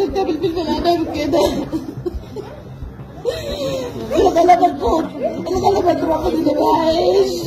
لازم تعمل فيلم الاعلام كده اللي غلبة تموت اللي غلبة تروح اللي بعيش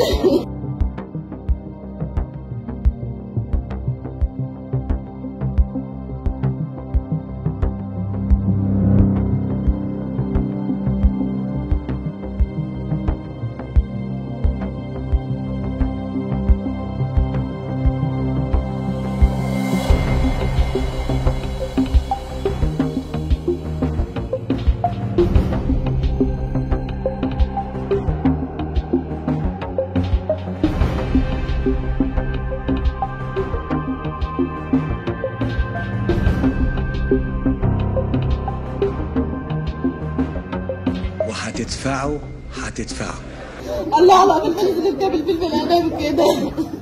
وهتدفعوا هتدفعوا الله على الفلوس اللي بتعمل فيلم الاعلام كده